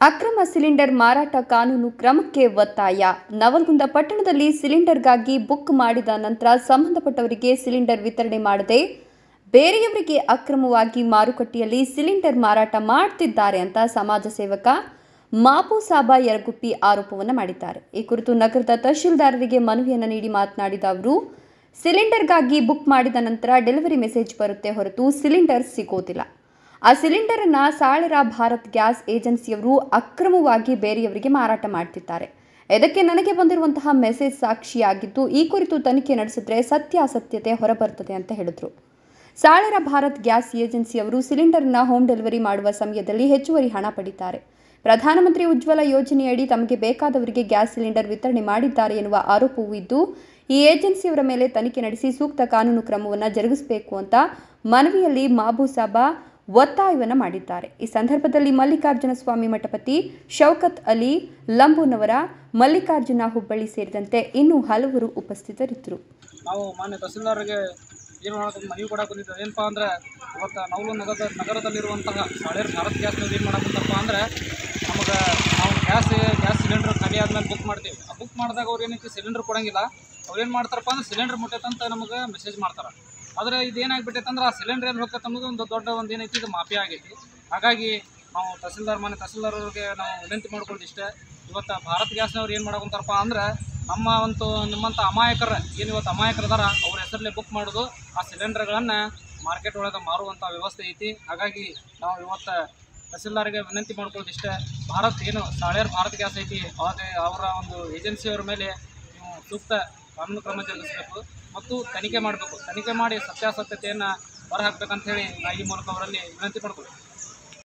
ಅಕ್ರಮ ಸಿಲಿಂಡರ್ ಮಾರಾಟ ಕಾನೂನು ಕ್ರಮಕ್ಕೆ ಒತ್ತಾಯ ನವಲಗುಂದ ಪಟ್ಟಣದಲ್ಲಿ ಸಿಲಿಂಡರ್ಗಾಗಿ ಬುಕ್ ಮಾಡಿದ ನಂತರ ಸಂಬಂಧಪಟ್ಟವರಿಗೆ ಸಿಲಿಂಡರ್ ವಿತರಣೆ ಮಾಡದೆ ಬೇರೆಯವರಿಗೆ ಅಕ್ರಮವಾಗಿ ಮಾರುಕಟ್ಟೆಯಲ್ಲಿ ಸಿಲಿಂಡರ್ ಮಾರಾಟ ಮಾಡ್ತಿದ್ದಾರೆ ಅಂತ ಸಮಾಜ ಸೇವಕ ಮಾಪುಸಾಬಾ ಯರಗುಪ್ಪಿ ಆರೋಪವನ್ನು ಮಾಡಿದ್ದಾರೆ ಈ ಕುರಿತು ನಗರದ ತಹಶೀಲ್ದಾರರಿಗೆ ಮನವಿಯನ್ನು ನೀಡಿ ಮಾತನಾಡಿದ ಅವರು ಸಿಲಿಂಡರ್ಗಾಗಿ ಬುಕ್ ಮಾಡಿದ ನಂತರ ಡೆಲಿವರಿ ಮೆಸೇಜ್ ಬರುತ್ತೆ ಹೊರತು ಸಿಲಿಂಡರ್ ಸಿಗೋದಿಲ್ಲ ಆ ಸಿಲಿಂಡರನ್ನ ಸಾಳೆರ ಭಾರತ್ ಗ್ಯಾಸ್ ಏಜೆನ್ಸಿಯವರು ಅಕ್ರಮವಾಗಿ ಬೇರೆಯವರಿಗೆ ಮಾರಾಟ ಮಾಡ್ತಿದ್ದಾರೆ ಇದಕ್ಕೆ ನನಗೆ ಬಂದಿರುವಂತಹ ಮೆಸೇಜ್ ಸಾಕ್ಷಿಯಾಗಿದ್ದು ಈ ಕುರಿತು ತನಿಖೆ ನಡೆಸಿದ್ರೆ ಸತ್ಯಾಸತ್ಯತೆ ಹೊರಬರ್ತದೆ ಅಂತ ಹೇಳಿದ್ರು ಸಾಳೆರ ಭಾರತ್ ಗ್ಯಾಸ್ ಏಜೆನ್ಸಿಯವರು ಸಿಲಿಂಡರ್ನ ಹೋಮ್ ಡೆಲಿವರಿ ಮಾಡುವ ಸಮಯದಲ್ಲಿ ಹೆಚ್ಚುವರಿ ಹಣ ಪಡಿತಾರೆ ಪ್ರಧಾನಮಂತ್ರಿ ಉಜ್ವಲ ಯೋಜನೆಯಡಿ ತಮಗೆ ಬೇಕಾದವರಿಗೆ ಗ್ಯಾಸ್ ಸಿಲಿಂಡರ್ ವಿತರಣೆ ಮಾಡಿದ್ದಾರೆ ಎನ್ನುವ ಆರೋಪವೂ ಇದ್ದು ಈ ಏಜೆನ್ಸಿಯವರ ಮೇಲೆ ತನಿಖೆ ನಡೆಸಿ ಸೂಕ್ತ ಕಾನೂನು ಕ್ರಮವನ್ನು ಜರುಗಿಸಬೇಕು ಅಂತ ಮನವಿಯಲ್ಲಿ ಮಾಬೂಸಾಬಾ ಒತ್ತಾಯವನ್ನು ಮಾಡಿದ್ದಾರೆ ಈ ಸಂದರ್ಭದಲ್ಲಿ ಮಲ್ಲಿಕಾರ್ಜುನ ಸ್ವಾಮಿ ಮಠಪತಿ ಶೌಕತ್ ಅಲಿ ಲಂಬೂನವರ ಮಲ್ಲಿಕಾರ್ಜುನ ಹುಬ್ಬಳ್ಳಿ ಸೇರಿದಂತೆ ಇನ್ನೂ ಹಲವರು ಉಪಸ್ಥಿತರಿದ್ದರು ನಾವು ಮಾನ್ಯ ತಹಸೀಲ್ದಾರ್ಗೆ ಏನು ಮಾಡೋದು ಮನವಿ ಕೊಡಕ್ಕೆ ಬಂದಿದ್ದು ಏನಪ್ಪ ಅಂದರೆ ಇವತ್ತು ನವಲು ನಗರದ ನಗರದಲ್ಲಿರುವಂತಹ ಸಾಳೇರು ಭಾರತ್ ಗ್ಯಾಸ್ನವ್ರು ಏನು ಮಾಡಕ್ಕಂತಪ್ಪ ಅಂದರೆ ನಮಗೆ ನಾವು ಗ್ಯಾಸ್ ಗ್ಯಾಸ್ ಸಿಲಿಂಡರ್ ಖಾಲಿ ಆದ್ಮೇಲೆ ಬುಕ್ ಮಾಡ್ತೀವಿ ಆ ಬುಕ್ ಮಾಡಿದಾಗ ಅವ್ರು ಏನೈತಿ ಸಿಲಿಂಡರ್ ಕೊಡಂಗಿಲ್ಲ ಅವ್ರು ಏನು ಮಾಡ್ತಾರಪ್ಪ ಅಂದ್ರೆ ಸಿಲಿಂಡರ್ ಮುಟ್ಟೈತಂತ ನಮಗೆ ಮೆಸೇಜ್ ಮಾಡ್ತಾರೆ ಆದರೆ ಇದು ಏನಾಗ್ಬಿಟ್ಟೈತೆ ಅಂದ್ರೆ ಆ ಸಿಲಿಂಡರ್ ಏನು ಹೋಗ್ತೈತೆ ಅನ್ನೋದು ಒಂದು ದೊಡ್ಡ ಒಂದು ಏನೈತಿ ಇದು ಮಾಫಿಯಾ ಆಗೈತಿ ಹಾಗಾಗಿ ನಾವು ತಹಸೀಲ್ದಾರ್ ಮನೆ ತಹಸೀಲ್ದಾರ್ ಅವ್ರಿಗೆ ನಾವು ವಿನಂತಿ ಮಾಡ್ಕೊಳ್ಳೋದು ಇಷ್ಟೇ ಇವತ್ತು ಭಾರತ್ ಗ್ಯಾಸ್ನವ್ರು ಏನು ಮಾಡಕೊಂತಾರಪ್ಪ ಅಂದ್ರೆ ನಮ್ಮ ಒಂದು ನಿಮ್ಮಂಥ ಅಮಾಯಕರ ಏನು ಇವತ್ತು ಅಮಾಯಕರು ಅದಾರ ಅವ್ರ ಹೆಸರಲ್ಲೇ ಬುಕ್ ಮಾಡೋದು ಆ ಸಿಲಿಂಡರ್ಗಳನ್ನು ಮಾರ್ಕೆಟ್ ಒಳಗೆ ಮಾರುವಂಥ ವ್ಯವಸ್ಥೆ ಐತಿ ಹಾಗಾಗಿ ನಾವು ಇವತ್ತು ತಹಸೀಲ್ದಾರ್ಗೆ ವಿನಂತಿ ಮಾಡ್ಕೊಳ್ಳೋದು ಇಷ್ಟೇ ಭಾರತ್ ಏನು ಸಾಳೇರ್ ಭಾರತ್ ಗ್ಯಾಸ್ ಐತಿ ಅದೇ ಅವರ ಒಂದು ಏಜೆನ್ಸಿಯವರ ಮೇಲೆ ನೀವು ಸೂಕ್ತ ಕಾನೂನು ಕ್ರಮ ಜರುಗಿಸಬೇಕು ಮತ್ತು ತನಿಖೆ ಮಾಡಬೇಕು ತನಿಖೆ ಮಾಡಿ ಸತ್ಯಾಸತ್ಯತೆಯನ್ನು ಹೊರಹಾಕ್ಬೇಕಂತ ಹೇಳಿ ನಾ ಈ ಮೂಲಕ ಅವರಲ್ಲಿ ವಿನಂತಿ ಮಾಡ್ಕೊಳ್ತೀನಿ